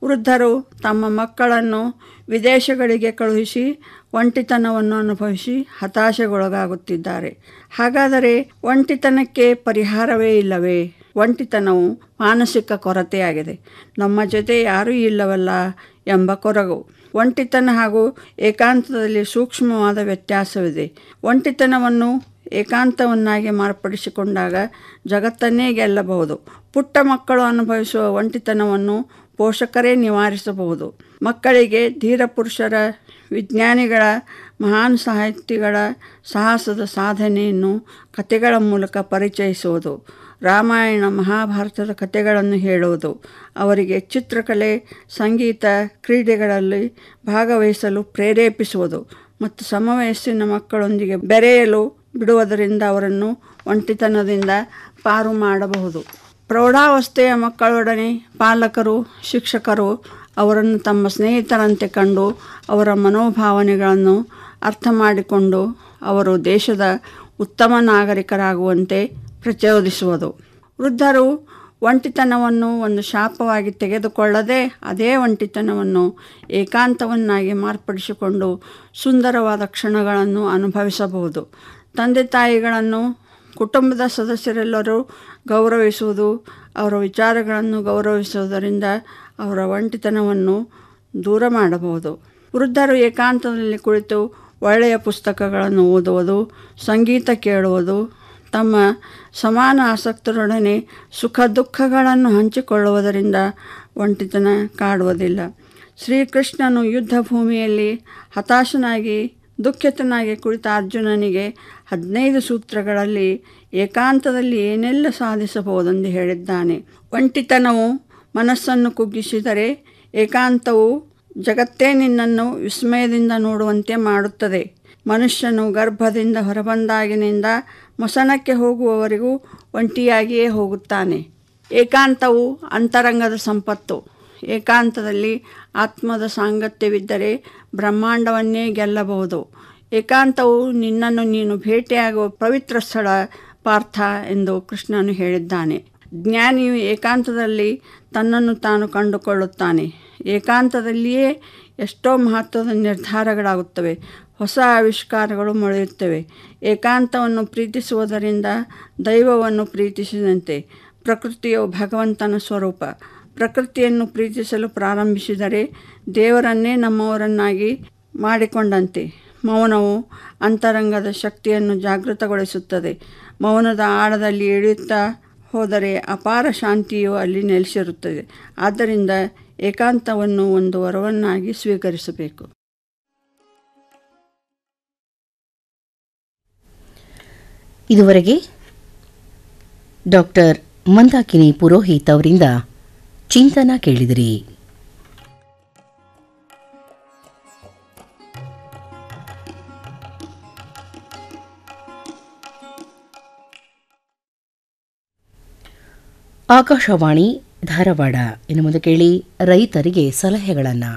ವೃದ್ಧರು ತಮ್ಮ ಮಕ್ಕಳನ್ನು ವಿದೇಶಗಳಿಗೆ ಕಳುಹಿಸಿ ಒಂಟಿತನವನ್ನು ಅನುಭವಿಸಿ ಹತಾಶೆಗೊಳಗಾಗುತ್ತಿದ್ದಾರೆ ಹಾಗಾದರೆ ಒಂಟಿತನಕ್ಕೆ ಪರಿಹಾರವೇ ಇಲ್ಲವೇ ಒಂಟಿತನವು ಮಾನಸಿಕ ಕೊರತೆಯಾಗಿದೆ ನಮ್ಮ ಜೊತೆ ಯಾರೂ ಇಲ್ಲವಲ್ಲ ಎಂಬ ಕೊರಗು ಒಂಟಿತನ ಹಾಗೂ ಏಕಾಂತದಲ್ಲಿ ಸೂಕ್ಷ್ಮವಾದ ವ್ಯತ್ಯಾಸವಿದೆ ಒಂಟಿತನವನ್ನು ಏಕಾಂತವನ್ನಾಗಿ ಮಾರ್ಪಡಿಸಿಕೊಂಡಾಗ ಜಗತ್ತನ್ನೇ ಗೆಲ್ಲಬಹುದು ಪುಟ್ಟ ಮಕ್ಕಳು ಅನುಭವಿಸುವ ಒಂಟಿತನವನ್ನು ಪೋಷಕರೇ ನಿವಾರಿಸಬಹುದು ಮಕ್ಕಳಿಗೆ ಧೀರ ಪುರುಷರ ವಿಜ್ಞಾನಿಗಳ ಮಹಾನ್ ಸಾಹಿತಿಗಳ ಸಾಹಸದ ಸಾಧನೆಯನ್ನು ಕಥೆಗಳ ಮೂಲಕ ಪರಿಚಯಿಸುವುದು ರಾಮಾಯಣ ಮಹಾಭಾರತದ ಕಥೆಗಳನ್ನು ಹೇಳುವುದು ಅವರಿಗೆ ಚಿತ್ರಕಲೆ ಸಂಗೀತ ಕ್ರೀಡೆಗಳಲ್ಲಿ ಭಾಗವಹಿಸಲು ಪ್ರೇರೇಪಿಸುವುದು ಮತ್ತು ಸಮವಯಸ್ಸಿನ ಮಕ್ಕಳೊಂದಿಗೆ ಬೆರೆಯಲು ಬಿಡುವುದರಿಂದ ಅವರನ್ನು ಒಂಟಿತನದಿಂದ ಪಾರು ಮಾಡಬಹುದು ಪ್ರೌಢಾವಸ್ಥೆಯ ಮಕ್ಕಳೊಡನೆ ಪಾಲಕರು ಶಿಕ್ಷಕರು ಅವರನ್ನು ತಮ್ಮ ಸ್ನೇಹಿತರಂತೆ ಕಂಡು ಅವರ ಮನೋಭಾವನೆಗಳನ್ನು ಅರ್ಥ ಮಾಡಿಕೊಂಡು ಅವರು ದೇಶದ ಉತ್ತಮ ನಾಗರಿಕರಾಗುವಂತೆ ಪ್ರಚೋದಿಸುವುದು ವೃದ್ಧರು ಒಂಟಿತನವನ್ನು ಒಂದು ಶಾಪವಾಗಿ ತೆಗೆದುಕೊಳ್ಳದೆ ಅದೇ ಒಂಟಿತನವನ್ನು ಏಕಾಂತವನ್ನಾಗಿ ಮಾರ್ಪಡಿಸಿಕೊಂಡು ಸುಂದರವಾದ ಕ್ಷಣಗಳನ್ನು ಅನುಭವಿಸಬಹುದು ತಂದೆ ತಾಯಿಗಳನ್ನು ಕುಟುಂಬದ ಸದಸ್ಯರೆಲ್ಲರೂ ಗೌರವಿಸುವುದು ಅವರ ವಿಚಾರಗಳನ್ನು ಗೌರವಿಸುವುದರಿಂದ ಅವರ ಒಂಟಿತನವನ್ನು ದೂರ ಮಾಡಬಹುದು ವೃದ್ಧರು ಏಕಾಂತದಲ್ಲಿ ಕುಳಿತು ಒಳ್ಳೆಯ ಪುಸ್ತಕಗಳನ್ನು ಓದುವುದು ಸಂಗೀತ ಕೇಳುವುದು ತಮ್ಮ ಸಮಾನ ಆಸಕ್ತರೊಡನೆ ಸುಖ ದುಃಖಗಳನ್ನು ಹಂಚಿಕೊಳ್ಳುವುದರಿಂದ ಒಂಟಿತನ ಕಾಡುವುದಿಲ್ಲ ಶ್ರೀಕೃಷ್ಣನು ಯುದ್ಧ ಭೂಮಿಯಲ್ಲಿ ಹತಾಶನಾಗಿ ದುಃಖಿತನಾಗಿ ಕುಳಿತ ಅರ್ಜುನನಿಗೆ ಹದಿನೈದು ಸೂತ್ರಗಳಲ್ಲಿ ಏಕಾಂತದಲ್ಲಿ ಏನೆಲ್ಲ ಸಾಧಿಸಬಹುದೆಂದು ಹೇಳಿದ್ದಾನೆ ಒಂಟಿತನವು ಮನಸ್ಸನ್ನು ಕುಗ್ಗಿಸಿದರೆ ಏಕಾಂತವು ಜಗತ್ತೇ ನಿನ್ನನ್ನು ವಿಸ್ಮಯದಿಂದ ನೋಡುವಂತೆ ಮಾಡುತ್ತದೆ ಮನುಷ್ಯನು ಗರ್ಭದಿಂದ ಹೊರಬಂದಾಗಿನಿಂದ ಮಸನಕ್ಕೆ ಹೋಗುವವರೆಗೂ ಒಂಟಿಯಾಗಿಯೇ ಹೋಗುತ್ತಾನೆ ಏಕಾಂತವು ಅಂತರಂಗದ ಸಂಪತ್ತು ಏಕಾಂತದಲ್ಲಿ ಆತ್ಮದ ಸಾಂಗತ್ಯವಿದ್ದರೆ ಬ್ರಹ್ಮಾಂಡವನ್ನೇ ಗೆಲ್ಲಬಹುದು ಏಕಾಂತವು ನಿನ್ನನ್ನು ನೀನು ಭೇಟಿಯಾಗುವ ಪವಿತ್ರ ಸ್ಥಳ ಪಾರ್ಥ ಎಂದು ಕೃಷ್ಣನು ಹೇಳಿದ್ದಾನೆ ಜ್ಞಾನಿಯು ಏಕಾಂತದಲ್ಲಿ ತನ್ನನ್ನು ತಾನು ಕಂಡುಕೊಳ್ಳುತ್ತಾನೆ ಏಕಾಂತದಲ್ಲಿಯೇ ಎಷ್ಟೋ ಮಹತ್ವದ ನಿರ್ಧಾರಗಳಾಗುತ್ತವೆ ಹೊಸ ಆವಿಷ್ಕಾರಗಳು ಮೊಳೆಯುತ್ತವೆ ಏಕಾಂತವನ್ನು ಪ್ರೀತಿಸುವುದರಿಂದ ದೈವವನ್ನು ಪ್ರೀತಿಸಿದಂತೆ ಪ್ರಕೃತಿಯು ಭಗವಂತನ ಸ್ವರೂಪ ಪ್ರಕೃತಿಯನ್ನು ಪ್ರೀತಿಸಲು ಪ್ರಾರಂಭಿಸಿದರೆ ದೇವರನ್ನೇ ನಮ್ಮವರನ್ನಾಗಿ ಮಾಡಿಕೊಂಡಂತೆ ಮೌನವು ಅಂತರಂಗದ ಶಕ್ತಿಯನ್ನು ಜಾಗೃತಗೊಳಿಸುತ್ತದೆ ಮೌನದ ಆಳದಲ್ಲಿ ಇಳಿಯುತ್ತಾ ಹೋದರೆ ಅಪಾರ ಶಾಂತಿಯು ಅಲ್ಲಿ ನೆಲೆಸಿರುತ್ತದೆ ಆದ್ದರಿಂದ ಏಕಾಂತವನ್ನು ಒಂದು ವರವನ್ನಾಗಿ ಸ್ವೀಕರಿಸಬೇಕು ಇದುವರೆಗೆ ಡಾಕ್ಟರ್ ಮಂದಾಕಿನಿ ಪುರೋಹಿತ್ ಅವರಿಂದ ಚಿಂತನ ಕೇಳಿದಿರಿ ಆಕಾಶವಾಣಿ ಧಾರವಾಡ ಇನ್ನು ಮುಂದೆ ಕೇಳಿ ರೈತರಿಗೆ ಸಲಹೆಗಳನ್ನು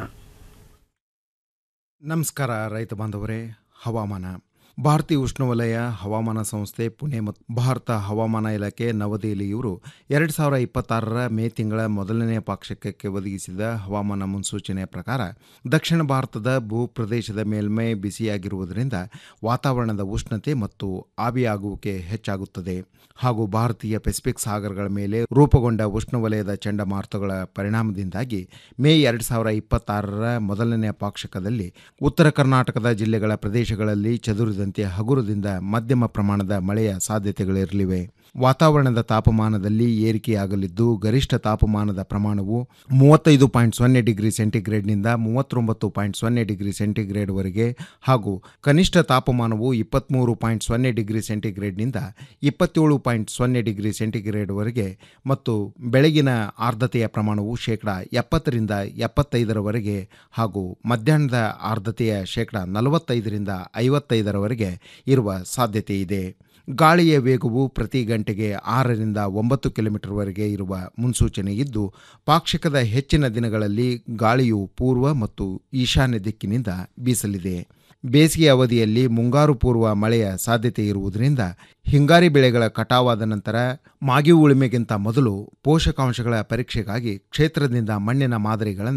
ನಮಸ್ಕಾರ ರೈತ ಬಾಂಧವರೇ ಹವಾಮಾನ ಭಾರತೀಯ ಉಷ್ಣವಲಯ ಹವಾಮಾನ ಸಂಸ್ಥೆ ಪುಣೆ ಮತ್ತು ಭಾರತ ಹವಾಮಾನ ಇಲಾಖೆ ನವದೆಹಲಿ ಇವರು ಎರಡು ಸಾವಿರ ಇಪ್ಪತ್ತಾರರ ಮೇ ತಿಂಗಳ ಮೊದಲನೇ ಪಾಕ್ಷಿಕಕ್ಕೆ ಒದಗಿಸಿದ ಹವಾಮಾನ ಮುನ್ಸೂಚನೆಯ ಪ್ರಕಾರ ದಕ್ಷಿಣ ಭಾರತದ ಭೂಪ್ರದೇಶದ ಮೇಲ್ಮೈ ಬಿಸಿಯಾಗಿರುವುದರಿಂದ ವಾತಾವರಣದ ಉಷ್ಣತೆ ಮತ್ತು ಆವಿಯಾಗುವಿಕೆ ಹೆಚ್ಚಾಗುತ್ತದೆ ಹಾಗೂ ಭಾರತೀಯ ಪೆಸಿಫಿಕ್ ಸಾಗರಗಳ ಮೇಲೆ ರೂಪುಗೊಂಡ ಉಷ್ಣವಲಯದ ಚಂಡಮಾರುತಗಳ ಪರಿಣಾಮದಿಂದಾಗಿ ಮೇ ಎರಡು ಸಾವಿರ ಇಪ್ಪತ್ತಾರರ ಮೊದಲನೇ ಪಾಕ್ಷಿಕದಲ್ಲಿ ಉತ್ತರ ಕರ್ನಾಟಕದ ಜಿಲ್ಲೆಗಳ ಪ್ರದೇಶಗಳಲ್ಲಿ ಚದುರಿದಂತೆ ಹಗುರದಿಂದ ಮಧ್ಯಮ ಪ್ರಮಾಣದ ಮಳೆಯ ಸಾಧ್ಯತೆಗಳಿರಲಿವೆ ವಾತಾವರಣದ ತಾಪಮಾನದಲ್ಲಿ ಏರಿಕೆಯಾಗಲಿದ್ದು ಗರಿಷ್ಠ ತಾಪಮಾನದ ಪ್ರಮಾಣವು ಮೂವತ್ತೈದು ಪಾಯಿಂಟ್ ಸೊನ್ನೆ ಡಿಗ್ರಿ ಸೆಂಟಿಗ್ರೇಡ್ನಿಂದ ಮೂವತ್ತೊಂಬತ್ತು ಪಾಯಿಂಟ್ ಸೊನ್ನೆ ಡಿಗ್ರಿ ಸೆಂಟಿಗ್ರೇಡ್ವರೆಗೆ ಹಾಗೂ ಕನಿಷ್ಠ ತಾಪಮಾನವು ಇಪ್ಪತ್ತ್ಮೂರು ಪಾಯಿಂಟ್ ಸೊನ್ನೆ ಡಿಗ್ರಿ ಸೆಂಟಿಗ್ರೇಡ್ನಿಂದ ಇಪ್ಪತ್ತೇಳು ಪಾಯಿಂಟ್ ಸೊನ್ನೆ ಡಿಗ್ರಿ ಸೆಂಟಿಗ್ರೇಡ್ವರೆಗೆ ಮತ್ತು ಬೆಳಗಿನ ಆರ್ದ್ರತೆಯ ಪ್ರಮಾಣವು ಶೇಕಡ ಎಪ್ಪತ್ತರಿಂದ ಎಪ್ಪತ್ತೈದರವರೆಗೆ ಹಾಗೂ ಮಧ್ಯಾಹ್ನದ ಆರ್ದ್ರತೆಯ ಶೇಕಡ ನಲವತ್ತೈದರಿಂದ ಐವತ್ತೈದರವರೆಗೆ ಇರುವ ಸಾಧ್ಯತೆ ಇದೆ ಗಾಳಿಯ ವೇಗವು ಪ್ರತಿ ಗಂಟೆಗೆ ಆರರಿಂದ ಒಂಬತ್ತು ಕಿಲೋಮೀಟರ್ವರೆಗೆ ಇರುವ ಮುನ್ಸೂಚನೆ ಇದ್ದು ಪಾಕ್ಷಿಕದ ಹೆಚ್ಚಿನ ದಿನಗಳಲ್ಲಿ ಗಾಳಿಯು ಪೂರ್ವ ಮತ್ತು ಈಶಾನ್ಯ ದಿಕ್ಕಿನಿಂದ ಬೀಸಲಿದೆ ಬೇಸಿಗೆ ಅವಧಿಯಲ್ಲಿ ಮುಂಗಾರು ಪೂರ್ವ ಮಳೆಯ ಸಾಧ್ಯತೆ ಇರುವುದರಿಂದ ಹಿಂಗಾರಿ ಬೆಳೆಗಳ ಕಟಾವಾದ ನಂತರ ಮಾಗಿ ಉಳುಮೆಗಿಂತ ಮೊದಲು ಪೋಷಕಾಂಶಗಳ ಪರೀಕ್ಷೆಗಾಗಿ ಕ್ಷೇತ್ರದಿಂದ ಮಣ್ಣಿನ ಮಾದರಿಗಳನ್ನು